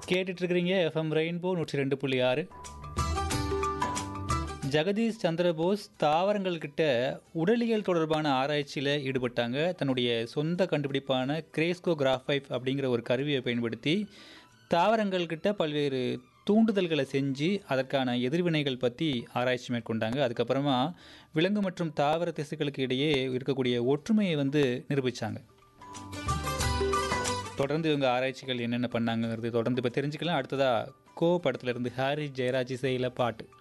கேட்டுட்டு இருக்கிறீங்க FM rainbow நூற்றி ரெண்டு புள்ளி ஆறு ஜெகதீஷ் சந்திரபோஸ் தாவரங்கள் கிட்ட உடலியல் தொடர்பான ஆராய்ச்சியில் ஈடுபட்டாங்க தன்னுடைய சொந்த கண்டுபிடிப்பான கிரேஸ்கோ கிராஃபைப் அப்படிங்கிற ஒரு கருவியை பயன்படுத்தி தாவரங்கள் கிட்ட பல்வேறு தூண்டுதல்களை செஞ்சு அதற்கான எதிர்வினைகள் பற்றி ஆராய்ச்சி மேற்கொண்டாங்க அதுக்கப்புறமா விலங்கு மற்றும் தாவர திசுக்களுக்கு இடையே இருக்கக்கூடிய ஒற்றுமையை வந்து நிரூபித்தாங்க தொடர்ந்து இவங்க ஆராய்ச்சிகள் என்னென்ன பண்ணாங்கங்கிறது தொடர்ந்து இப்போ தெரிஞ்சுக்கலாம் அடுத்ததாக கோ படத்துல இருந்து ஹாரி ஜெயராஜ் இசையில் பாட்டு